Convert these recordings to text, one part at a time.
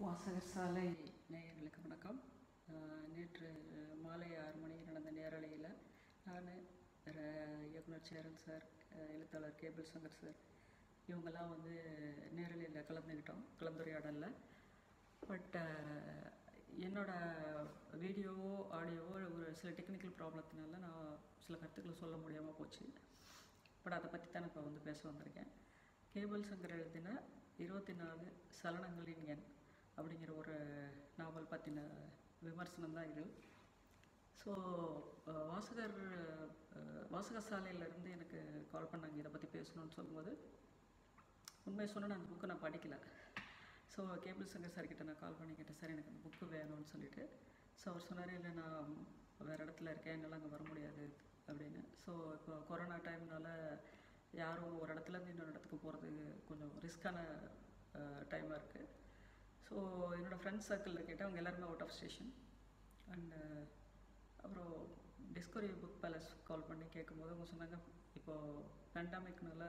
வாசகர் சாலை நேயர்களுக்கு வணக்கம் ஆஹ் நேற்று மாலை ஆறு மணிக்கு நடந்த நேரலையில் நான் இயக்குனர் சேரன் சார் ஆஹ் எழுத்தாளர் கேபிள் சங்கர் சார் இவங்கெல்லாம் வந்து நேரலையில் கலந்துக்கிட்டோம் கலந்துரையாடலில் பட் என்னோட வீடியோவோ ஆடியோவோ ஒரு சில டெக்னிக்கல் ப்ராப்ளத்தினால நான் சில கருத்துக்களை சொல்ல முடியாமல் போச்சு பட் அதை பற்றி தான் இப்போ வந்து பேச வந்திருக்கேன் கேபிள் சங்கர் எழுதின இருபத்தி நாலு சலனங்களின் எண் அப்படிங்கிற ஒரு நாவல் பற்றின விமர்சனம் தான் இது ஸோ வாசகர் அஹ், வாசகர் சாலையிலேருந்து எனக்கு கால் பண்ணாங்க இதை பற்றி பேசணும்னு சொல்லும்போது உண்மையை சொன்னால் நான் அந்த புக்கை நான் படிக்கல ஸோ கேபிள் சங்கர் சார் கிட்ட நான் கால் பண்ணி கேட்டேன் சார் எனக்கு அந்த புக்கு வேணும்னு சொல்லிட்டு ஸோ அவர் சொன்னார் இல்லை நான் வேறு இடத்துல இருக்கேன் என்னால் அங்கே வர முடியாது அப்படின்னு ஸோ இப்போ கொரோனா டைம்னால யாரும் ஒரு இடத்துலேருந்து இன்னொரு இடத்துக்கு போகிறது கொஞ்சம் ரிஸ்க்கான டைமாக இருக்குது ஸோ என்னோடய ஃப்ரெண்ட்ஸ் சர்க்கிளில் கேட்டால் அவங்க எல்லாருமே அவுட் ஆஃப் ஸ்டேஷன் அண்டு அப்புறம் டிஸ்கவரி புக் பேலஸ் கால் பண்ணி கேட்கும்போது அவங்க சொன்னாங்க இப்போது பேண்டமிக்னால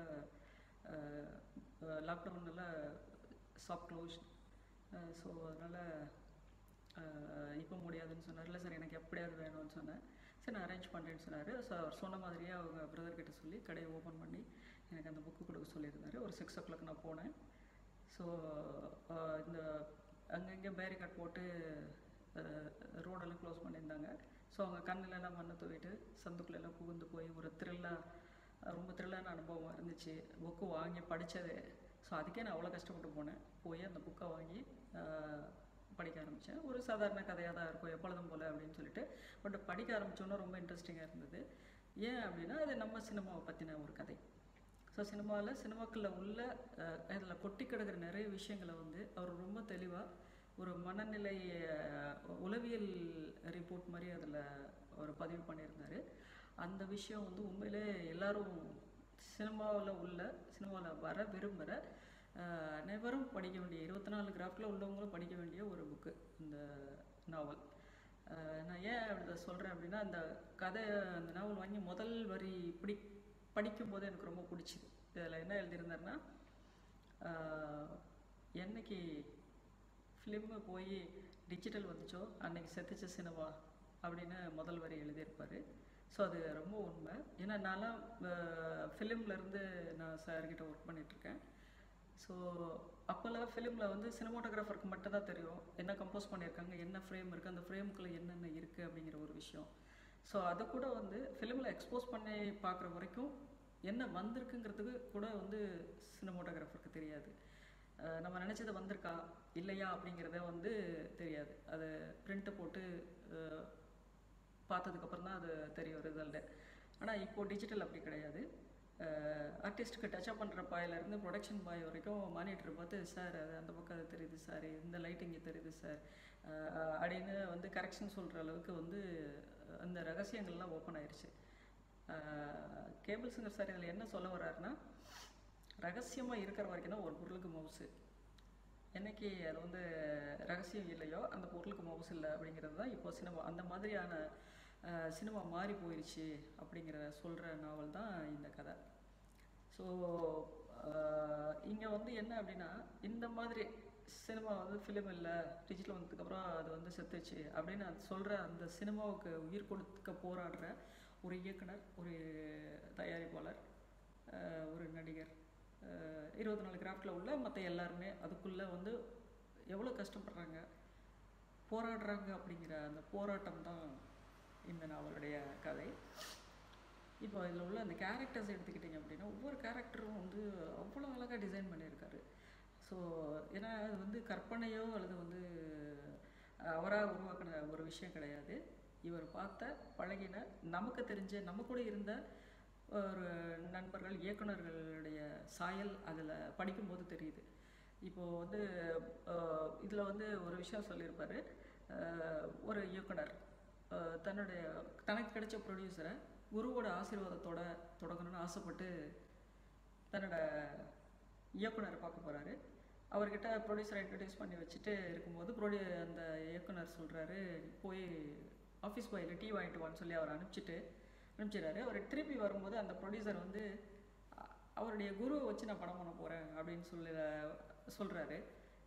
லாக்டவுனால ஷாப் க்ளோஸ் ஸோ அதனால் இப்போ முடியாதுன்னு சொன்னார் இல்லை சார் எனக்கு எப்படியாவது வேணும்னு சொன்னேன் சரி நான் அரேஞ்ச் பண்ணுறேன்னு சொன்னார் ஸோ அவர் சொன்ன மாதிரியே அவங்க பிரதர் கிட்ட சொல்லி கடையை ஓப்பன் பண்ணி எனக்கு அந்த புக்கு கொடுக்க சொல்லியிருந்தாரு ஒரு சிக்ஸ் ஓ கிளாக் நான் போனேன் ஸோ இந்த அங்கங்கே பேரிகார்ட் போட்டு ரோடெல்லாம் க்ளோஸ் பண்ணியிருந்தாங்க ஸோ அவங்க கண்ணிலெல்லாம் மண்ணை தூவிட்டு சந்துக்குள்ளெல்லாம் புகுந்து போய் ஒரு த்ரில்லாக ரொம்ப த்ரில்லான அனுபவம் இருந்துச்சு புக்கு வாங்கி படித்தது ஸோ அதுக்கே நான் அவ்வளோ கஷ்டப்பட்டு போனேன் போய் அந்த புக்கை வாங்கி அஹ், படிக்க ஆரம்பித்தேன் ஒரு சாதாரண கதையாக தான் இருக்கும் எப்பொழுதும் போல் அப்படின்னு சொல்லிட்டு பட் படிக்க ஆரம்பித்தோன்னே ரொம்ப இன்ட்ரெஸ்டிங்காக இருந்தது ஏன் அப்படின்னா அது நம்ம சினிமாவை பற்றின ஒரு கதை ஸோ சினிமாவில் சினிமாக்களில் உள்ள அதில் கொட்டி கிடக்கிற நிறைய விஷயங்களை வந்து அவர் ரொம்ப தெளிவாக ஒரு மனநிலை அஹ், உளவியல் ரிப்போர்ட் மாதிரி அதில் அவர் பதிவு பண்ணியிருந்தார் அந்த விஷயம் வந்து உண்மையிலே எல்லாரும் சினிமாவில் உள்ள சினிமாவில் வர விரும்புகிற அஹ், அனைவரும் படிக்க வேண்டிய இருபத்தி நாலு கிராஃப்டில் உள்ளவங்களும் படிக்க வேண்டிய ஒரு புக்கு இந்த நாவல் அஹ், நான் ஏன் இதை சொல்கிறேன் அப்படின்னா அந்த கதை அந்த நாவல் வாங்கி முதல் வரி இப்படி படிக்கும்போது எனக்கு ரொம்ப பிடிச்சிது இதில் என்ன எழுதியிருந்தாருன்னா ஆஹ், என்னைக்கு ஃபிலிம்மு போய் டிஜிட்டல் வந்துச்சோ அன்னைக்கு செத்துச்ச சினிமா அப்படின்னு முதல் வரி எழுதியிருப்பார் ஸோ அது ரொம்ப உண்மை ஏன்னா நான்லாம் ஃபிலிம்லேருந்து நான் சார்கிட்ட ஒர்க் பண்ணிகிட்ருக்கேன் ஸோ அப்போல்லாம் ஃபிலிமில் வந்து சினிமாட்டோகிராஃபருக்கு மட்டும் தான் தெரியும் என்ன கம்போஸ் பண்ணியிருக்காங்க என்ன ஃப்ரேம் இருக்குது அந்த ஃப்ரேமுக்குள்ளே என்னென்ன இருக்குது அப்படிங்கிற ஒரு விஷயம் ஸோ அது கூட வந்து ஃபிலிமில் எக்ஸ்போஸ் பண்ணி பார்க்குற வரைக்கும் என்ன வந்திருக்குங்கிறதுக்கு கூட வந்து சினிமாட்டோகிராஃபருக்கு தெரியாது அஹ் நம்ம நினச்சது வந்திருக்கா இல்லையா அப்படிங்கிறத வந்து தெரியாது அதை பிரிண்ட்டை போட்டு அஹ், பார்த்ததுக்கப்புறம் தான் அது தெரியும் ரிசல்ட்டு ஆனால் இப்போ டிஜிட்டல் அப்படி கிடையாது ஆர்டிஸ்ட்டுக்கு டச்சப் பண்ணுற பாயிலேருந்து ப்ரொடக்ஷன் பாய் வரைக்கும் மானிட்டர் பார்த்து சார் அது அந்த பக்கம் அது தெரியுது சார் இந்த லைட் இங்கே தெரியுது சார் அப்படின்னு வந்து கரெக்ஷன் சொல்கிற அளவுக்கு வந்து அந்த ரகசியங்கள்லாம் ஓப்பன் ஆயிடுச்சு கேபிள் சிங்கர் சார் இதில் என்ன சொல்ல வர்றாருன்னா ரகசியமாக இருக்கிற வரைக்கும் தான் ஒரு பொருளுக்கு மவுசு என்னைக்கு அது வந்து ரகசியம் இல்லையோ அந்த பொருளுக்கு மவுசு இல்லை அப்படிங்கிறது தான் இப்போ சினிமா அந்த மாதிரியான அஹ், சினிமா மாறி போயிடுச்சு அப்படிங்கிற சொல்கிற நாவல் தான் இந்த கதை ஸோ இங்கே வந்து என்ன அப்படின்னா இந்த மாதிரி சினிமா வந்து ஃபிலிம் இல்லை டிஜிட்டல் வந்ததுக்கப்புறம் அது வந்து செத்துச்சு அப்படின்னு அது சொல்கிற அந்த சினிமாவுக்கு உயிர் கொடுக்க போராடுற ஒரு இயக்குனர் ஒரு தயாரிப்பாளர் அஹ், ஒரு நடிகர் இருபத்தி நாலு கிராஃப்டில் உள்ள மற்ற எல்லாருமே அதுக்குள்ளே வந்து எவ்வளோ கஷ்டப்படுறாங்க போராடுறாங்க அப்படிங்கிற அந்த போராட்டம் தான் இந்த நாவலுடைய கதை இப்போ இதில் உள்ள அந்த கேரக்டர்ஸ் எடுத்துக்கிட்டிங்க அப்படின்னா ஒவ்வொரு கேரக்டரும் வந்து அவ்வளோ அழகாக டிசைன் பண்ணியிருக்காரு ஸோ ஏன்னா அது வந்து கற்பனையோ அல்லது வந்து அவராக உருவாக்கின ஒரு விஷயம் கிடையாது இவர் பார்த்த பழகின நமக்கு தெரிஞ்ச நம்ம கூட இருந்த ஒரு நண்பர்கள் இயக்குனர்களுடைய சாயல் அதில் படிக்கும்போது தெரியுது இப்போது வந்து இதில் வந்து ஒரு விஷயம் சொல்லியிருப்பாரு அஹ், ஒரு இயக்குனர் அஹ், தன்னுடைய தனக்கு கிடைச்ச ப்ரொடியூசரை குருவோட ஆசீர்வாதத்தோட தொடங்கணும்னு ஆசைப்பட்டு தன்னோட இயக்குனரை பார்க்க போகிறாரு அவர்கிட்ட ப்ரொடியூசரை இன்ட்ரடியூஸ் பண்ணி வச்சுட்டு இருக்கும்போது ப்ரொடியூ அந்த இயக்குனர் சொல்கிறாரு போய் ஆஃபீஸ் பாயில் டீ வாங்கிட்டு வான்னு சொல்லி அவர் அனுப்பிச்சிட்டு அனுப்பிச்சிடுறாரு அவர் திருப்பி வரும்போது அந்த ப்ரொடியூசர் வந்து அ- அவருடைய குருவை வச்சு நான் படம் பண்ண போகிறேன் அப்படின்னு சொல்லி சொல்கிறாரு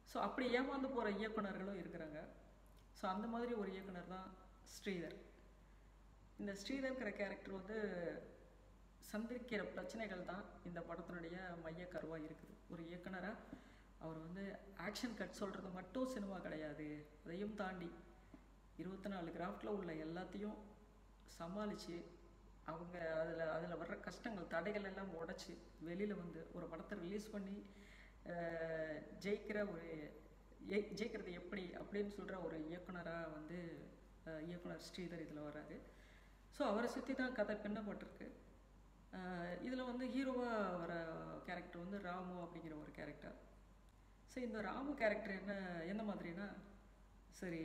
ஸோ அப்படி ஏமாந்து போகிற இயக்குனர்களும் இருக்கிறாங்க ஸோ அந்த மாதிரி ஒரு இயக்குனர் தான் ஸ்ரீதர் இந்த ஸ்ரீதர்ங்கிற கேரக்டர் வந்து சந்திக்கிற பிரச்சனைகள் தான் இந்த படத்தினுடைய மைய கருவாக இருக்குது ஒரு இயக்குனராக அவர் வந்து ஆக்ஷன் கட் சொல்கிறது மட்டும் சினிமா கிடையாது அதையும் தாண்டி இருபத்தி நாலு கிராஃப்டில் உள்ள எல்லாத்தையும் சமாளித்து அவங்க அதில் அதில் வர்ற கஷ்டங்கள் தடைகள் எல்லாம் உடச்சி வெளியில் வந்து ஒரு படத்தை ரிலீஸ் பண்ணி அஹ், ஜெயிக்கிற ஒரு எ- ஜெயிக்கிறது எப்படி அப்படின்னு சொல்கிற ஒரு இயக்குனராக வந்து அஹ், இயக்குனர் ஸ்ரீதர் இதில் வர்றாரு ஸோ அவரை சுற்றி தான் கதை பின்னப்பட்டிருக்கு இதில் வந்து ஹீரோவாக வர கேரக்டர் வந்து ராமு அப்படிங்கிற ஒரு கேரக்டர் ஸோ இந்த ராமு கேரக்டர் என்ன என்ன மாதிரினா சரி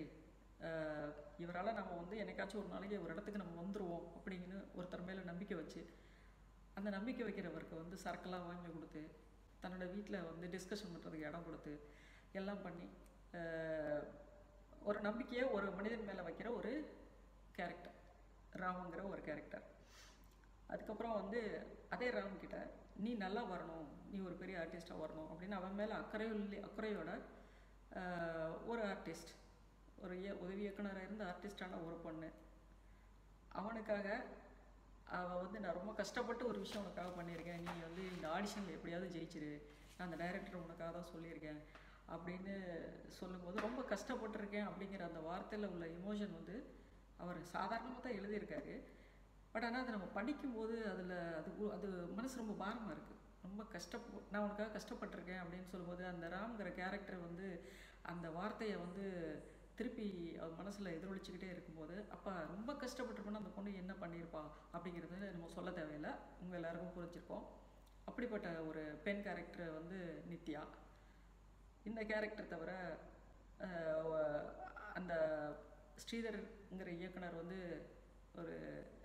இவரால் நம்ம வந்து என்னைக்காச்சும் ஒரு நாளைக்கு ஒரு இடத்துக்கு நம்ம வந்துடுவோம் அப்படின்னு ஒருத்தர் மேலே நம்பிக்கை வச்சு அந்த நம்பிக்கை வைக்கிறவருக்கு வந்து சரக்கெல்லாம் வாங்கி கொடுத்து தன்னோட வீட்டில் வந்து டிஸ்கஷன் பண்ணுறதுக்கு இடம் கொடுத்து எல்லாம் பண்ணி ஆஹ், ஒரு நம்பிக்கையை ஒரு மனிதன் மேலே வைக்கிற ஒரு கேரக்டர் ராமுங்கிற ஒரு கேரக்டர் அதுக்கப்புறம் வந்து அதே ராம் கிட்ட நீ நல்லா வரணும் நீ ஒரு பெரிய ஆர்டிஸ்டாக வரணும் அப்படின்னு அவன் மேலே அக்கறையுள்ளி அக்கறையோட ஆஹ், ஒரு ஆர்டிஸ்ட் ஒரு இய- உதவி இயக்குனராக இருந்த ஆர்டிஸ்டான ஒரு பொண்ணு அவனுக்காக அவள் வந்து நான் ரொம்ப கஷ்டப்பட்டு ஒரு விஷயம் உனக்காக பண்ணியிருக்கேன் நீ வந்து இந்த ஆடிஷனில் எப்படியாவது ஜெயிச்சிரு நான் அந்த டைரக்டர் உனக்காக தான் சொல்லியிருக்கேன் அப்படின்னு சொல்லும்போது ரொம்ப கஷ்டப்பட்டிருக்கேன் அப்படிங்கிற அந்த வார்த்தையில் உள்ள இமோஷன் வந்து அவர் சாதாரணமாக தான் எழுதியிருக்காரு பட் ஆனால் அதை நம்ம படிக்கும்போது அதில் அது உ- அது மனசு ரொம்ப பாரமாக இருக்குது ரொம்ப கஷ்டப்ப நான் உனக்காக கஷ்டப்பட்டிருக்கேன் அப்படின்னு சொல்லும்போது அந்த ராம்ங்கிற கேரக்டர் வந்து அந்த வார்த்தையை வந்து திருப்பி அவர் மனசில் எதிரொலிச்சுக்கிட்டே இருக்கும்போது அப்போ ரொம்ப கஷ்டப்பட்டிருப்போன்னா அந்த பொண்ணு என்ன பண்ணியிருப்பா அப்படிங்கிறது நம்ம சொல்ல தேவையில்லை உங்கள் எல்லாருக்கும் புரிஞ்சிருக்கோம் அப்படிப்பட்ட ஒரு பெண் கேரக்டர் வந்து நித்யா இந்த கேரக்டர் தவிர அஹ், வ- அந்த ஸ்ரீதர்ங்கிற இயக்குனர் வந்து ஒரு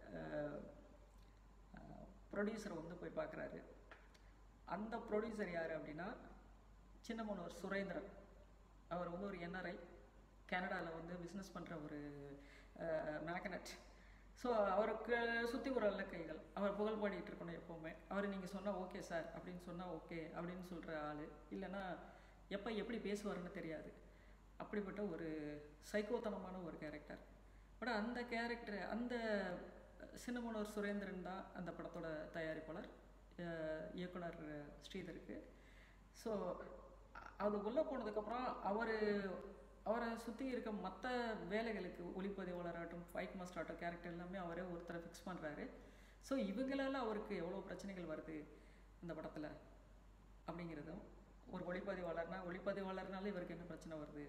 ப்ரொடியூசரை வந்து போய் பார்க்குறாரு அந்த ப்ரொடியூசர் யார் அப்படின்னா சின்னமனூர் சுரேந்திரன் அவர் வந்து ஒரு என்ஆர்ஐ கனடாவில் வந்து பிஸ்னஸ் பண்ணுற ஒரு மேக்னட் ஸோ அவருக்கு சுற்றி ஒரு நல்ல கைகள் அவர் புகழ் பாடிட்டு இருக்கணும் எப்போவுமே அவர் நீங்கள் சொன்னால் ஓகே சார் அப்படின்னு சொன்னால் ஓகே அப்படின்னு சொல்கிற ஆள் இல்லைன்னா எப்போ எப்படி பேசுவாருன்னு தெரியாது அப்படிப்பட்ட ஒரு சைக்கோத்தனமான ஒரு கேரக்டர் பட் அந்த கேரக்டர் அந்த சின்னமனூர் சுரேந்திரன் தான் அந்த படத்தோட தயாரிப்பாளர் அஹ் இயக்குனர் ஸ்ரீதருக்கு ஸோ அது உள்ளே போனதுக்கப்புறம் அவர் அவரை சுற்றி இருக்க மற்ற வேலைகளுக்கு ஒளிப்பதிவாளராகட்டும் ஃபைட் மாஸ்டர் ஆகட்டும் கேரக்டர் எல்லாமே அவரே ஒருத்தரை ஃபிக்ஸ் பண்ணுறாரு ஸோ இவங்களால அவருக்கு எவ்வளோ பிரச்சனைகள் வருது இந்த படத்தில் அப்படிங்கிறதும் ஒரு ஒளிப்பதிவாளர்னா ஒளிப்பதிவாளர்னால இவருக்கு என்ன பிரச்சனை வருது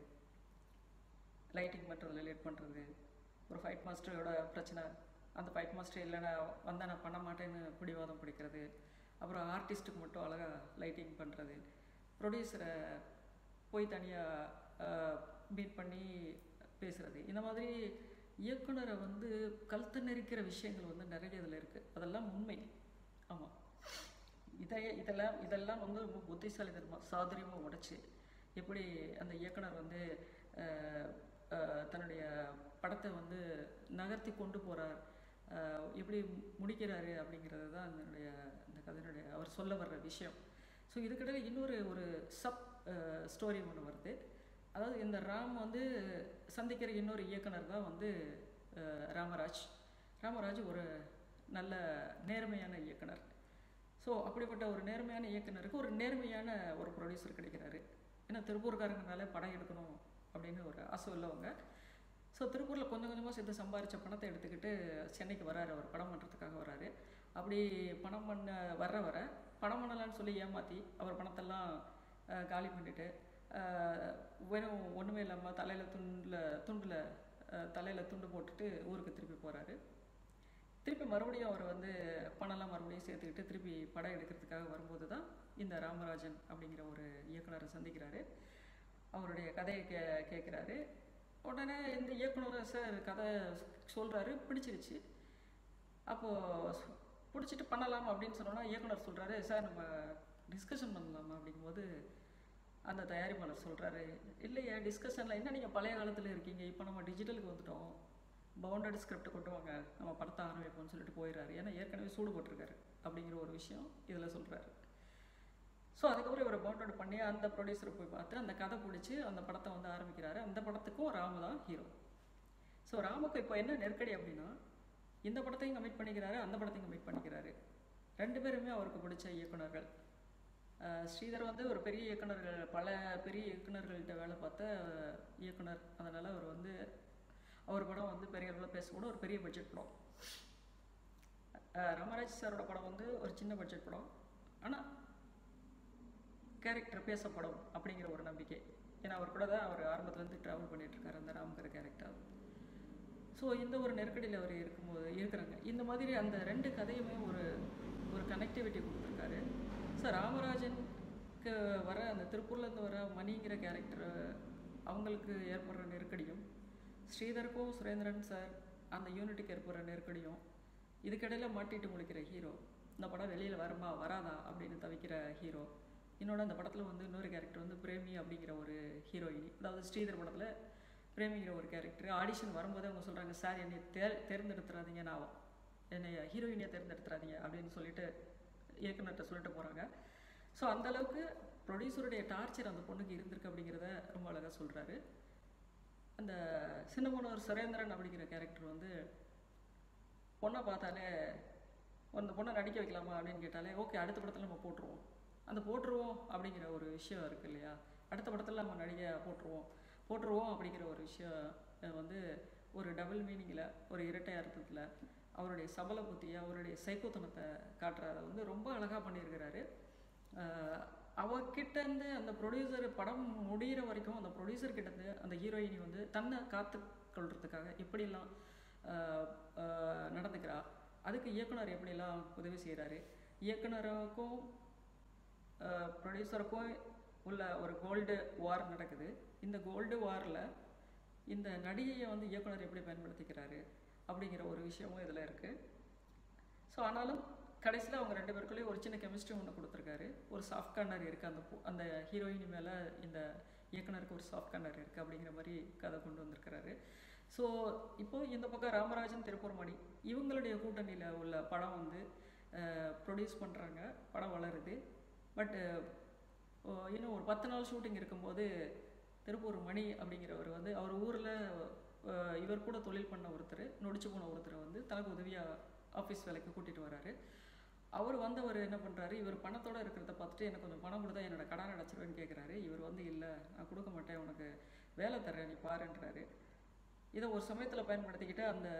லைட்டிங் பண்ணுறது ரிலேட் பண்ணுறது ஒரு ஃபைட் மாஸ்டரோட பிரச்சனை அந்த ஃபைட் மாஸ்டர் இல்லைன்னா வந்தால் நான் பண்ண மாட்டேன்னு பிடிவாதம் பிடிக்கிறது அப்புறம் ஆர்டிஸ்ட்டுக்கு மட்டும் அழகாக லைட்டிங் பண்ணுறது ப்ரொடியூசரை போய் தனியாக மீட் பண்ணி பேசுகிறது இந்த மாதிரி இயக்குனரை வந்து கழுத்து நெரிக்கிற விஷயங்கள் வந்து நிறைய இதில் இருக்குது அதெல்லாம் உண்மை ஆமாம் இதை இதெல்லாம் இதெல்லாம் வந்து ரொம்ப புத்திசாலித்தனமாக சாதுரியமாக உடைச்சு எப்படி அந்த இயக்குனர் வந்து அஹ், அஹ், தன்னுடைய படத்தை வந்து நகர்த்தி கொண்டு போகிறார் எப்படி முடிக்கிறாரு அப்படிங்கிறது தான் அதனுடைய இந்த கதையினுடைய அவர் சொல்ல வர்ற விஷயம் ஸோ இதுக்கிடையில் இன்னொரு ஒரு சப் ஸ்டோரி ஒன்று வருது அதாவது இந்த ராம் வந்து சந்திக்கிற இன்னொரு இயக்குனர் தான் வந்து அஹ், ராமராஜ் ராமராஜ் ஒரு நல்ல நேர்மையான இயக்குனர் ஸோ அப்படிப்பட்ட ஒரு நேர்மையான இயக்குனருக்கு ஒரு நேர்மையான ஒரு ப்ரொடியூசர் கிடைக்கிறாரு ஏன்னா திருப்பூர்காரங்கனால படம் எடுக்கணும் அப்படின்னு ஒரு ஆசை உள்ளவங்க ஸோ திருப்பூரில் கொஞ்சம் கொஞ்சமாக சேர்த்து சம்பாரித்த பணத்தை எடுத்துக்கிட்டு சென்னைக்கு வராரு அவர் படம் பண்ணுறதுக்காக வராரு அப்படி பணம் பண்ண வர வர பணம் பண்ணலான்னு சொல்லி ஏமாற்றி அவர் பணத்தெல்லாம் அஹ், காலி பண்ணிட்டு அஹ், வெறும் ஒன்றுமே இல்லாமல் தலையில் துண்டில் துண்டில் தலையில் துண்டு போட்டுட்டு ஊருக்கு திருப்பி போகிறாரு திருப்பி மறுபடியும் அவர் வந்து பணம்லாம் மறுபடியும் சேர்த்துக்கிட்டு திருப்பி படம் எடுக்கிறதுக்காக வரும்போது தான் இந்த ராமராஜன் அப்படிங்கிற ஒரு இயக்குனரை சந்திக்கிறாரு அவருடைய கதையை கே கேட்குறாரு உடனே இந்த இயக்குனர் சார் கதை சொல்கிறாரு பிடிச்சிருச்சு அப்போது பிடிச்சிட்டு பண்ணலாம் அப்படின்னு சொன்னோன்னா இயக்குனர் சொல்கிறாரு சார் நம்ம டிஸ்கஷன் பண்ணலாமா அப்படிங்கும்போது அந்த தயாரிப்பாளர் சொல்கிறாரு இல்லையே டிஸ்கஷனில் என்ன நீங்கள் பழைய காலத்தில் இருக்கீங்க இப்போ நம்ம டிஜிட்டலுக்கு வந்துட்டோம் பவுண்டட் ஸ்கிரிப்ட் கொண்டு வாங்க நம்ம படத்தை ஆரம்பிப்போம்னு சொல்லிட்டு போயிடுறாரு ஏன்னா ஏற்கனவே சூடு போட்டிருக்காரு அப்படிங்கிற ஒரு விஷயம் இதில் சொல்கிறாரு ஸோ அதுக்கப்புறம் இவர் பவுண்ட் அவுட் பண்ணி அந்த ப்ரொடியூசரை போய் பார்த்து அந்த கதை பிடிச்சி அந்த படத்தை வந்து ஆரம்பிக்கிறாரு அந்த படத்துக்கும் ராமு தான் ஹீரோ ஸோ ராமுக்கு இப்போ என்ன நெருக்கடி அப்படின்னா இந்த படத்தையும் கமிட் பண்ணிக்கிறாரு அந்த படத்தையும் கமிட் பண்ணிக்கிறாரு ரெண்டு பேருமே அவருக்கு பிடிச்ச இயக்குனர்கள் அஹ் ஸ்ரீதர் வந்து ஒரு பெரிய இயக்குனர்கள் பல பெரிய இயக்குனர்கள்ட்ட வேலை பார்த்த இயக்குனர் அதனால் அவர் வந்து அவர் படம் வந்து பெரிய அளவில் பேசக்கூட ஒரு பெரிய பட்ஜெட் படம் அஹ் ராமராஜ் சாரோட படம் வந்து ஒரு சின்ன பட்ஜெட் படம் ஆனால் கேரக்டர் பேசப்படும் அப்படிங்கிற ஒரு நம்பிக்கை ஏன்னா அவர் கூட தான் அவர் ஆரம்பத்துலேருந்து ட்ராவல் பண்ணிட்டு இருக்காரு அந்த ராம்கர் கேரக்டர் ஸோ இந்த ஒரு நெருக்கடியில் அவர் இருக்கும்போது இருக்கிறாங்க இந்த மாதிரி அந்த ரெண்டு கதையுமே ஒரு ஒரு கனெக்டிவிட்டி கொடுத்துருக்காரு ஸோ ராமராஜனுக்கு வர அந்த திருப்பூர்லேருந்து வர மணிங்கிற கேரக்டர் அவங்களுக்கு ஏற்படுற நெருக்கடியும் ஸ்ரீதருக்கும் சுரேந்திரன் சார் அந்த யூனிட்டுக்கு ஏற்படுற நெருக்கடியும் இதுக்கிடையில் மாட்டிட்டு முழிக்கிற ஹீரோ இந்த படம் வெளியில் வருமா வராதா அப்படின்னு தவிக்கிற ஹீரோ இன்னொன்று அந்த படத்தில் வந்து இன்னொரு கேரக்டர் வந்து பிரேமி அப்படிங்கிற ஒரு ஹீரோயினி அதாவது ஸ்ரீதர் படத்தில் பிரேமிங்கிற ஒரு கேரக்டர் ஆடிஷன் வரும்போது அவங்க சொல்கிறாங்க சார் என்னை தேர் தேர்ந்தெடுத்துறாதீங்க நான் என்னை ஹீரோயினியை தேர்ந்தெடுத்துறாதீங்க அப்படின்னு சொல்லிட்டு இயக்குனர்கிட்ட சொல்லிட்டு போகிறாங்க ஸோ அளவுக்கு ப்ரொடியூசருடைய டார்ச்சர் அந்த பொண்ணுக்கு இருந்திருக்கு அப்படிங்கிறத ரொம்ப அழகாக சொல்கிறாரு அந்த சின்னமனூர் சுரேந்திரன் அப்படிங்கிற கேரக்டர் வந்து பொண்ணை பார்த்தாலே அந்த பொண்ணை நடிக்க வைக்கலாமா அப்படின்னு கேட்டாலே ஓகே அடுத்த படத்தில் நம்ம போட்டுருவோம் அந்த போட்டுருவோம் அப்படிங்கிற ஒரு விஷயம் இருக்குது இல்லையா அடுத்த படத்தில் நம்ம நடிக்க போட்டுருவோம் போட்டுருவோம் அப்படிங்கிற ஒரு விஷயம் அஹ் வந்து ஒரு டபுள் மீனிங்கில் ஒரு இரட்டை அர்த்தத்தில் அவருடைய சபல புத்தியை அவருடைய சைக்கோத்தனத்தை காட்டுறத வந்து ரொம்ப அழகாக பண்ணியிருக்கிறாரு அஹ் அவர்கிட்டேருந்து அந்த ப்ரொடியூசர் படம் முடிகிற வரைக்கும் அந்த ப்ரொடியூசர் கிட்டேருந்து அந்த ஹீரோயினி வந்து தன்னை காத்து கொள்றதுக்காக எப்படியெல்லாம் அஹ், அஹ், நடந்துக்கிறா அதுக்கு இயக்குனர் எப்படியெல்லாம் உதவி செய்கிறாரு இயக்குனருக்கும் ப்ரொடியூசருக்கும் உள்ள ஒரு கோல்டு வார் நடக்குது இந்த கோல்டு வாரில் இந்த நடிகையை வந்து இயக்குனர் எப்படி பயன்படுத்திக்கிறாரு அப்படிங்கிற ஒரு விஷயமும் இதில் இருக்குது ஸோ ஆனாலும் கடைசியில் அவங்க ரெண்டு பேருக்குள்ளேயும் ஒரு சின்ன கெமிஸ்ட்ரி ஒன்று கொடுத்துருக்காரு ஒரு சாஃப்ட் கார்னர் இருக்குது அந்த பொ- அந்த ஹீரோயினி மேலே இந்த இயக்குனருக்கு ஒரு சாஃப்ட் கார்னர் இருக்குது அப்படிங்கிற மாதிரி கதை கொண்டு வந்திருக்கிறாரு ஸோ இப்போ இந்த பக்கம் ராமராஜன் திருப்பூர் மணி இவங்களுடைய கூட்டணியில் உள்ள படம் வந்து ப்ரொடியூஸ் பண்ணுறாங்க படம் வளருது பட்டு இன்னும் ஒரு பத்து நாள் ஷூட்டிங் இருக்கும்போது திருப்பூர் மணி அப்படிங்கிறவர் வந்து அவர் ஊரில் இவர் கூட தொழில் பண்ண ஒருத்தர் நொடிச்சு போன ஒருத்தரை வந்து தனக்கு உதவியாக ஆஃபீஸ் வேலைக்கு கூட்டிகிட்டு வராரு அவர் வந்தவர் என்ன பண்ணுறாரு இவர் பணத்தோட இருக்கிறத பார்த்துட்டு எனக்கு கொஞ்சம் பணம் கொடுத்தா என்னோட கடன் அடைச்சிருவேன்னு கேட்குறாரு இவர் வந்து இல்லை நான் கொடுக்க மாட்டேன் உனக்கு வேலை தர்றேன் நீ பாருன்றாரு இதை ஒரு சமயத்தில் பயன்படுத்திக்கிட்டு அந்த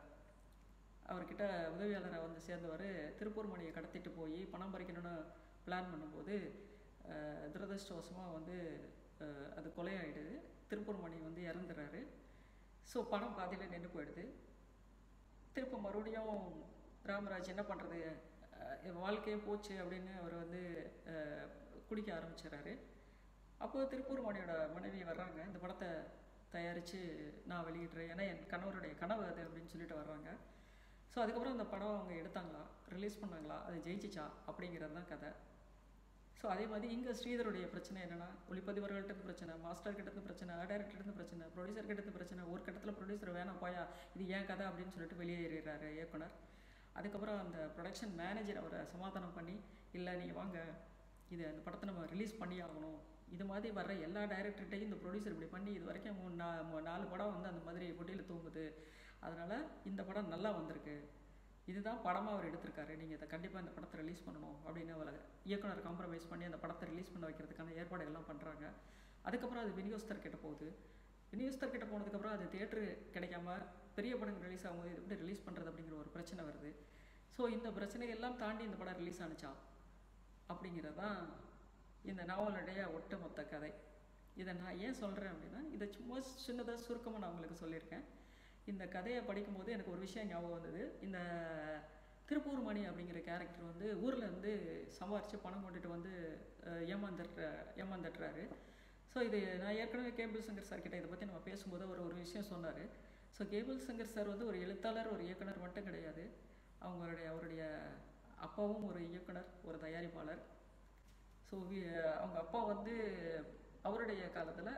அவர்கிட்ட உதவியாளராக வந்து சேர்ந்தவர் திருப்பூர் மணியை கடத்திட்டு போய் பணம் பறிக்கணும்னு பிளான் பண்ணும்போது அஹ், துரதிர்ஷ்டவசமாக வந்து அஹ், அது கொலையாயிடுது திருப்பூர் மணி வந்து இறந்துடுறாரு ஸோ பணம் பாதியில் நின்று போயிடுது திரும்ப மறுபடியும் ராமராஜ் என்ன பண்ணுறது வாழ்க்கையே போச்சு அப்படின்னு அவர் வந்து அஹ், குடிக்க ஆரம்பிச்சிடுறாரு அப்போ திருப்பூர் மணியோட மனைவி வர்றாங்க இந்த படத்தை தயாரித்து நான் வெளியிடுறேன் ஏன்னா என் கணவருடைய கனவு அது அப்படின்னு சொல்லிட்டு வர்றாங்க ஸோ அதுக்கப்புறம் அந்த படம் அவங்க எடுத்தாங்களா ரிலீஸ் பண்ணாங்களா அது ஜெயிச்சிச்சா அப்படிங்கிறது தான் கதை ஸோ அதே மாதிரி இங்கே ஸ்ரீதருடைய பிரச்சனை என்னன்னா ஒளிப்பதிவர்கள்ட்ட இருந்து பிரச்சனை மாஸ்டர் கிட்ட இருந்து பிரச்சனை டைரக்டர் இருந்து பிரச்சனை ப்ரொடியூசர் கிட்ட இருந்து பிரச்சனை ஒரு கட்டத்தில் ப்ரொடியூசர் வேணாம் போயா இது ஏன் கதை அப்படின்னு சொல்லிட்டு வெளியேறாரு இயக்குனர் அதுக்கப்புறம் அந்த ப்ரொடக்ஷன் மேனேஜர் அவரை சமாதானம் பண்ணி இல்லை நீங்கள் வாங்க இது அந்த படத்தை நம்ம ரிலீஸ் பண்ணி ஆகணும் இது மாதிரி வர்ற எல்லா டைரக்டர்கிட்டையும் இந்த ப்ரொடியூசர் இப்படி பண்ணி இது வரைக்கும் மூணு நா- மூ- நாலு படம் வந்து அந்த மாதிரி பொட்டியில் தூங்குது அதனால் இந்த படம் நல்லா வந்திருக்கு இதுதான் படமாக அவர் எடுத்திருக்காரு நீங்கள் இதை கண்டிப்பாக இந்த படத்தை ரிலீஸ் பண்ணணும் அப்படின்னு அவர் இயக்குனர் காம்ப்ரமைஸ் பண்ணி அந்த படத்தை ரிலீஸ் பண்ண வைக்கிறதுக்கான ஏற்பாடுகள்லாம் பண்ணுறாங்க அதுக்கப்புறம் அது விநியோகஸ்தர் கிட்ட போகுது விநியோகஸ்தர் கிட்ட போனதுக்கப்புறம் அது தேட்டரு கிடைக்காம பெரிய படங்கள் ரிலீஸ் ஆகும்போது இது எப்படி ரிலீஸ் பண்ணுறது அப்படிங்கிற ஒரு பிரச்சனை வருது ஸோ இந்த பிரச்சனைகள்லாம் தாண்டி இந்த படம் ரிலீஸ் ஆனுச்சா அப்படிங்கிறது தான் இந்த நாவலுடைய ஒட்டுமொத்த கதை இதை நான் ஏன் சொல்கிறேன் அப்படின்னா இதை சும்மா சின்னதாக சுருக்கமாக நான் உங்களுக்கு சொல்லியிருக்கேன் இந்த கதையை படிக்கும்போது எனக்கு ஒரு விஷயம் ஞாபகம் வந்தது இந்த திருப்பூர் மணி அப்படிங்கிற கேரக்டர் வந்து ஊரில் இருந்து சம்பாரித்து பணம் கொண்டுட்டு வந்து அஹ், ஏமாந்துடுற ஏமாந்துடுறாரு ஸோ இது நான் ஏற்கனவே கேபிள் சங்கர் சார் கிட்ட இதை பற்றி நம்ம பேசும்போது அவர் ஒரு விஷயம் சொன்னார் ஸோ கேபிள் சங்கர் சார் வந்து ஒரு எழுத்தாளர் ஒரு இயக்குனர் மட்டும் கிடையாது அவங்களுடைய அவருடைய அப்பாவும் ஒரு இயக்குனர் ஒரு தயாரிப்பாளர் ஸோ அவங்க அப்பா வந்து அவருடைய காலத்தில்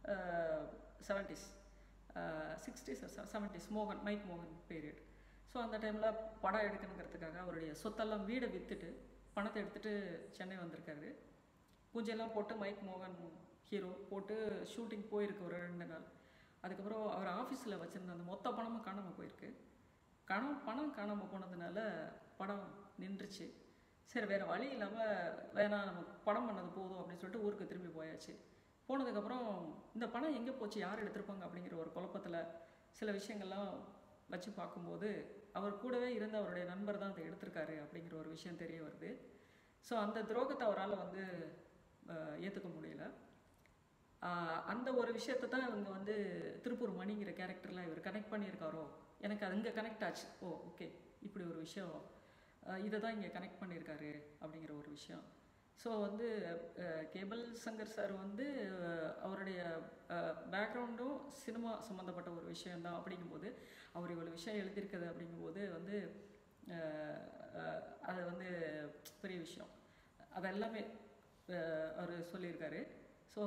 செவன்டிஸ் சிக்ஸ்டீஸ் செவன்டிஸ் மோகன் மைக் மோகன் பீரியட் ஸோ அந்த டைமில் படம் எடுக்கணுங்கிறதுக்காக அவருடைய சொத்தெல்லாம் வீடை விற்றுட்டு பணத்தை எடுத்துகிட்டு சென்னை வந்திருக்காரு பூஜையெல்லாம் போட்டு மைக் மோகன் ஹீரோ போட்டு ஷூட்டிங் போயிருக்கு ஒரு ரெண்டு நாள் அதுக்கப்புறம் அவர் ஆஃபீஸில் வச்சுருந்த அந்த மொத்த பணமும் காணாமல் போயிருக்கு கணம் பணம் காணாமல் போனதுனால படம் நின்றுச்சு சரி வேறு வழி இல்லாமல் வேணாம் நம்ம படம் பண்ணது போதும் அப்படின்னு சொல்லிட்டு ஊருக்கு திரும்பி போயாச்சு போனதுக்கப்புறம் இந்த பணம் எங்கே போச்சு யார் எடுத்திருப்பாங்க அப்படிங்கிற ஒரு குழப்பத்தில் சில விஷயங்கள்லாம் வச்சு பார்க்கும்போது அவர் கூடவே இருந்த அவருடைய நண்பர் தான் அதை எடுத்திருக்காரு அப்படிங்கிற ஒரு விஷயம் தெரிய வருது ஸோ அந்த துரோகத்தை அவரால் வந்து ஏற்றுக்க முடியல ஆஹ் அந்த ஒரு விஷயத்தை தான் இவங்க வந்து திருப்பூர் மணிங்கிற கேரக்டர்லாம் இவர் கனெக்ட் பண்ணியிருக்காரோ எனக்கு அது இங்கே கனெக்ட் ஆச்சு ஓ ஓகே இப்படி ஒரு விஷயம் ஆஹ் இதை தான் இங்கே கனெக்ட் பண்ணியிருக்காரு அப்படிங்கிற ஒரு விஷயம் ஸோ வந்து அஹ், கேபிள் சங்கர் சார் வந்து அஹ், அவருடைய பேக்ரவுண்டும் சினிமா சம்மந்தப்பட்ட ஒரு விஷயம்தான் அப்படிங்கும்போது அவர் இவ்வளோ விஷயம் எழுதியிருக்குது அப்படிங்கும்போது வந்து அஹ், அஹ், அது வந்து பெரிய விஷயம் அது எல்லாமே அவர் சொல்லியிருக்காரு ஸோ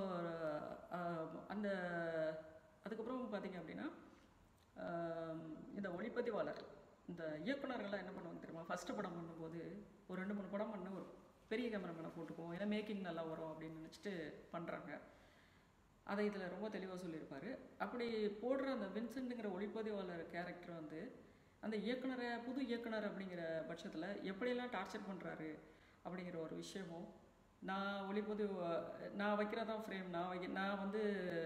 அந்த அதுக்கப்புறம் பார்த்தீங்க அப்படின்னா ஆம், இந்த ஒளிப்பதிவாளர் இந்த இயக்குனர்கள்லாம் என்ன பண்ணுவாங்க தெரியுமா ஃபஸ்ட்டு படம் பண்ணும்போது ஒரு ரெண்டு மூணு படம் பண்ண ஒரு பெரிய கேமராமேனை போட்டுக்குவோம் ஏன்னா மேக்கிங் நல்லா வரும் அப்படின்னு நினச்சிட்டு பண்ணுறாங்க அதை இதில் ரொம்ப தெளிவாக சொல்லியிருப்பாரு அப்படி போடுற அந்த வின்சென்ட்டுங்கிற ஒளிப்பதிவாளர் கேரக்டர் வந்து அந்த இயக்குனரை புது இயக்குனர் அப்படிங்கிற பட்சத்தில் எப்படியெல்லாம் டார்ச்சர் பண்ணுறாரு அப்படிங்கிற ஒரு விஷயமும் நான் ஒளிப்பதிவு நான் வைக்கிறதான் ஃப்ரேம் நான் வைக்க நான் வந்து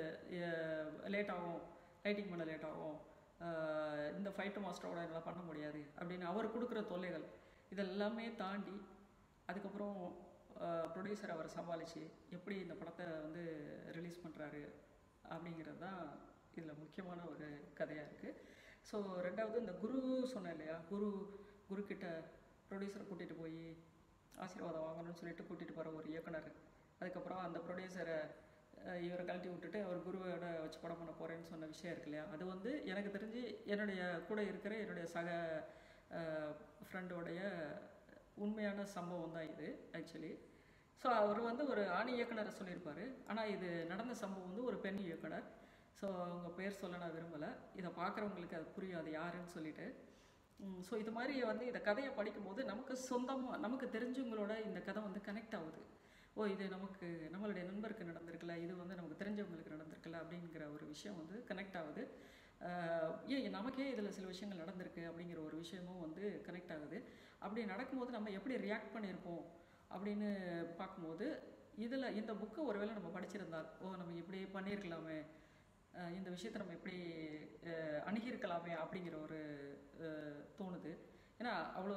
லேட் ஆகும் லைட்டிங் பண்ண லேட் ஆகும் அஹ் இந்த ஃபைட்டு மாஸ்டரோட என்னால் பண்ண முடியாது அப்படின்னு அவர் கொடுக்குற தொல்லைகள் இதெல்லாமே தாண்டி அதுக்கப்புறம் ப்ரொடியூசர் அவரை சமாளித்து எப்படி இந்த படத்தை வந்து ரிலீஸ் பண்ணுறாரு அப்படிங்கிறது தான் இதில் முக்கியமான ஒரு கதையாக இருக்குது ஸோ ரெண்டாவது இந்த குரு சொன்னேன் இல்லையா குரு குரு கிட்ட ப்ரொடியூசரை கூட்டிகிட்டு போய் ஆசீர்வாதம் வாங்கணும்னு சொல்லிட்டு கூட்டிகிட்டு போகிற ஒரு இயக்குனர் அதுக்கப்புறம் அந்த ப்ரொடியூசரை இவரை கழட்டி விட்டுட்டு அவர் குருவோட வச்சு படம் பண்ண போகிறேன்னு சொன்ன விஷயம் இருக்கு இல்லையா அது வந்து எனக்கு தெரிஞ்சு என்னுடைய கூட இருக்கிற என்னுடைய சக ஃப்ரெண்டோடைய உண்மையான சம்பவம் தான் இது ஆக்சுவலி ஸோ அவர் வந்து ஒரு ஆண் இயக்குனரை சொல்லியிருப்பார் ஆனால் இது நடந்த சம்பவம் வந்து ஒரு பெண் இயக்குனர் ஸோ அவங்க பேர் சொல்ல நான் விரும்பலை இதை பார்க்குறவங்களுக்கு அது புரியும் அது யாருன்னு சொல்லிட்டு ஸோ இது மாதிரி வந்து இந்த கதையை படிக்கும்போது நமக்கு சொந்தமாக நமக்கு தெரிஞ்சவங்களோட இந்த கதை வந்து கனெக்ட் ஆகுது ஓ இது நமக்கு நம்மளுடைய நண்பருக்கு நடந்திருக்குல்ல இது வந்து நமக்கு தெரிஞ்சவங்களுக்கு நடந்திருக்குல்ல அப்படிங்கிற ஒரு விஷயம் வந்து கனெக்ட் ஆகுது ஆஹ் ஏன் நமக்கே இதில் சில விஷயங்கள் நடந்திருக்கு அப்படிங்கிற ஒரு விஷயமும் வந்து கனெக்ட் ஆகுது அப்படி நடக்கும்போது நம்ம எப்படி ரியாக்ட் பண்ணியிருப்போம் அப்படின்னு பார்க்கும்போது இதில் இந்த புக்கை ஒருவேளை நம்ம படிச்சிருந்தால் ஓ நம்ம இப்படி பண்ணியிருக்கலாமே அஹ் இந்த விஷயத்தை நம்ம எப்படி அஹ் அணுகியிருக்கலாமே அப்படிங்கிற ஒரு அஹ் தோணுது ஏன்னா அவ்வளோ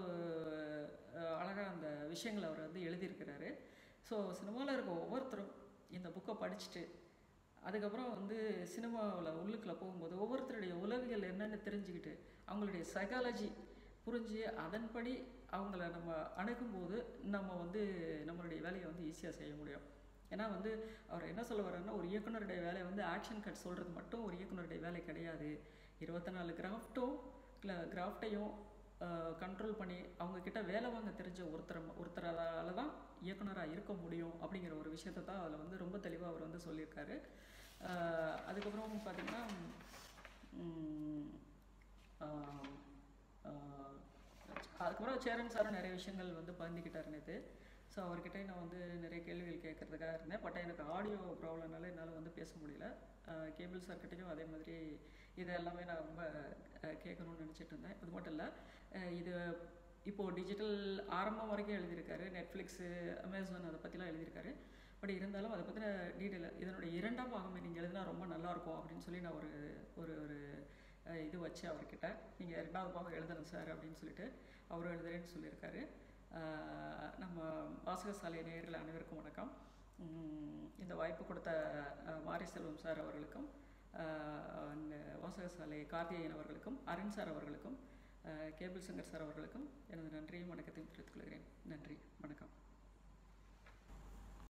அழகாக அந்த விஷயங்களை அவர் வந்து எழுதியிருக்கிறாரு ஸோ சினிமாவில் இருக்க ஒவ்வொருத்தரும் இந்த புக்கை படிச்சுட்டு அதுக்கப்புறம் வந்து சினிமாவில் உள்ளுக்குள்ளே போகும்போது ஒவ்வொருத்தருடைய உளவியல் என்னன்னு தெரிஞ்சுக்கிட்டு அவங்களுடைய சைக்காலஜி புரிஞ்சு அதன்படி அவங்கள நம்ம அணுகும்போது நம்ம வந்து நம்மளுடைய வேலையை வந்து ஈஸியாக செய்ய முடியும் ஏன்னா வந்து அவர் என்ன சொல்ல வர்றாருன்னா ஒரு இயக்குனருடைய வேலை வந்து ஆக்ஷன் கட் சொல்கிறது மட்டும் ஒரு இயக்குனருடைய வேலை கிடையாது இருபத்தி நாலு கிராஃப்ட்டும் இல்லை கிராஃப்டையும் கண்ட்ரோல் பண்ணி அவங்க கிட்ட வேலை வாங்க தெரிஞ்ச ஒருத்தர் ஒருத்தரால தான் இயக்குனராக இருக்க முடியும் அப்படிங்கிற ஒரு விஷயத்தை தான் அதில் வந்து ரொம்ப தெளிவாக அவர் வந்து சொல்லியிருக்காரு அஹ் அதுக்கப்புறம் பார்த்தீங்கன்னா உம், ஆஹ், ஆஹ், அதுக்கப்புறம் சேரன் சாரும் நிறைய விஷயங்கள் வந்து பகிர்ந்துக்கிட்டார் நேற்று ஸோ அவர்கிட்ட நான் வந்து நிறைய கேள்விகள் கேட்கறதுக்காக இருந்தேன் பட் எனக்கு ஆடியோ ப்ராப்ளம்னால என்னால் வந்து பேச முடியல கேபிள் சார்கிட்டையும் அதே மாதிரி இது எல்லாமே நான் ரொம்ப அஹ், கேட்கணும்னு நினச்சிட்டு இருந்தேன் அது மட்டும் இல்லை இது இப்போது டிஜிட்டல் ஆரம்பம் வரைக்கும் எழுதியிருக்காரு நெட்ஃப்ளிக்ஸு அமேசான் அதை பற்றிலாம் எழுதியிருக்காரு பட் இருந்தாலும் அதை பற்றின டீட்டெயில் இதனுடைய இரண்டாம் பாகமே நீங்கள் எழுதினா ரொம்ப நல்லாயிருக்கும் அப்படின்னு சொல்லி நான் ஒரு ஒரு ஒரு அஹ், இது வச்சு அவர்கிட்ட நீங்கள் ரெண்டாவது பாகம் எழுதணும் சார் அப்படின்னு சொல்லிட்டு அவரும் எழுதுறேன்னு சொல்லியிருக்காரு அஹ், நம்ம வாசகசாலை நேயர்கள் அனைவருக்கும் வணக்கம் உம், இந்த வாய்ப்பு கொடுத்த அஹ், மாரி செல்வம் சார் அவர்களுக்கும் அஹ், அந்த வாசகசாலை கார்த்திகேயன் அவர்களுக்கும் அருண் சார் அவர்களுக்கும் அஹ், கேபிள் சங்கர் சார் அவர்களுக்கும் எனது நன்றியும் வணக்கத்தையும் தெரிவித்துக் கொள்கிறேன் நன்றி வணக்கம்